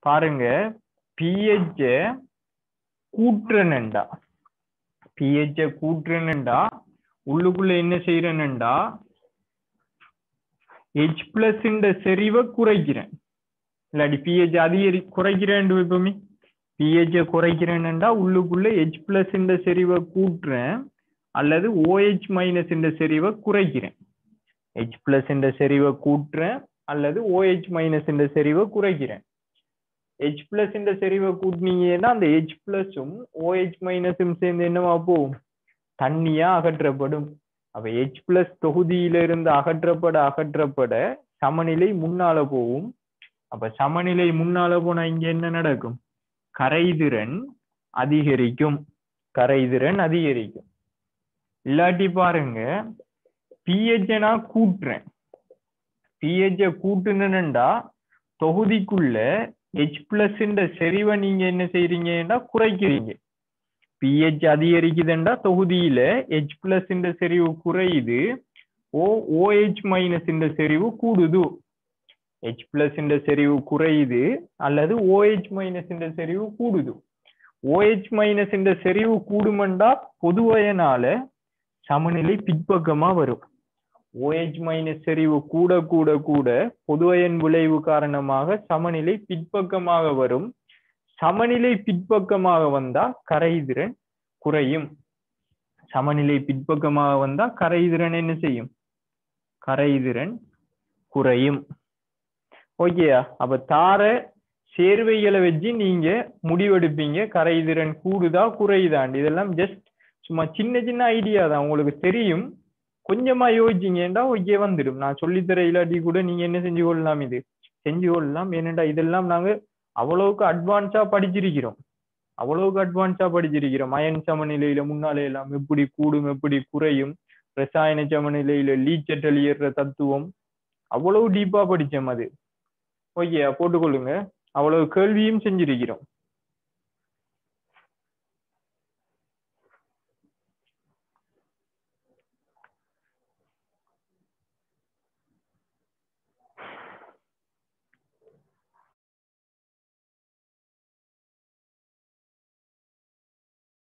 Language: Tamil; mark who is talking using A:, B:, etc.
A: பாருங்க பிஹெச் கூட்டுறனண்டா பிஹெச் கூட்டுறனண்டா உள்ளுக்குள்ள என்ன செய்யறேன்டா ஹெச் பிளஸ் இந்த செறிவை குறைக்கிறேன் இல்லாட்டி பிஹெச் அதிகரி குறைக்கிறேன் எப்பவுமே பிஹெச் குறைக்கிறேன்டா உள்ளுக்குள்ள ஹெச் பிளஸ் இந்த செறிவை கூட்டுறேன் அல்லது ஓஹெச் மைனஸ் இந்த செறிவை குறைக்கிறேன் ஹெச் பிளஸ் இந்த செறிவை கூட்டுறேன் அல்லது ஓஹெச் மைனஸ் இந்த செறிவை குறைக்கிறேன் ஹெச் பிளஸ் இந்த செறிவை கூட்டினீங்கன்னா அந்த ஹெச் பிளஸும் ஓஹெச் மைனஸும் சேர்ந்து என்னவா போகும் தண்ணியா அகற்றப்படும் அப்ப ஹெச் பிளஸ் தொகுதியில இருந்து அகற்றப்பட அகற்றப்பட சமநிலை முன்னால போகும் அப்ப சமநிலை முன்னால போனா இங்க என்ன நடக்கும் கரைதிறன் அதிகரிக்கும் கரைதிறன் அதிகரிக்கும் இல்லாட்டி பாருங்க பிஹெச் நான் கூட்டுறேன் பிஹெச் கூட்டுனேன்டா தொகுதிக்குள்ள ஹெச் பிளஸ் செறிவை நீங்க என்ன செய்றீங்கன்னா குறைக்கிறீங்க பிஹெச் அதிகரிக்குதுண்டா தொகுதியில ஹெச் பிளஸ் செறிவு குறையுது ஓ ஓஹெச் மைனஸ் செறிவு கூடுது ஹெச் பிளஸ் செறிவு குறையுது அல்லது ஓஹெச் மைனஸ் செறிவு கூடுது ஓஹெச் மைனஸ் செறிவு கூடுமெண்டா பொதுவயனால சமநிலை பிற்பக்கமா வரும் ஓஹெச் மைனஸ் செறிவு கூட கூட கூட பொதுவயன் விளைவு காரணமாக சமநிலை பிற்பக்கமாக வரும் சமநிலை பிற்பக்கமாக வந்தா கரைதிறன் குறையும் சமநிலை பிற்பக்கமாக வந்தா கரைதிறன் என்ன செய்யும் கரைதிறன் குறையும் ஓகேயா அப்ப தார சேர்வைகளை வச்சு நீங்க முடிவெடுப்பீங்க கரைதிறன் கூடுதா குறையுதாண்டு இதெல்லாம் ஜஸ்ட் சும்மா சின்ன சின்ன ஐடியா தான் உங்களுக்கு தெரியும் கொஞ்சமா யோசிச்சீங்கன்னா ஓகே வந்துடும் நான் சொல்லித்தர இல்லாட்டி கூட நீங்க என்ன செஞ்சு கொள்ளலாம் இது செஞ்சு கொள்ளலாம் ஏனெண்டா இதெல்லாம் நாங்க அவ்வளவுக்கு அட்வான்ஸா படிச்சிருக்கிறோம் அவ்வளவுக்கு அட்வான்ஸா படிச்சிருக்கிறோம் அயன் சமநிலையில முன்னாலே எல்லாம் எப்படி கூடும் எப்படி குறையும் ரசாயன சமநிலையில லீச்சட்டல் ஏறுற தத்துவம் அவ்வளவு டீப்பா படிச்சோம் அது ஓகே போட்டுக்கொள்ளுங்க அவ்வளவு கேள்வியும் செஞ்சிருக்கிறோம்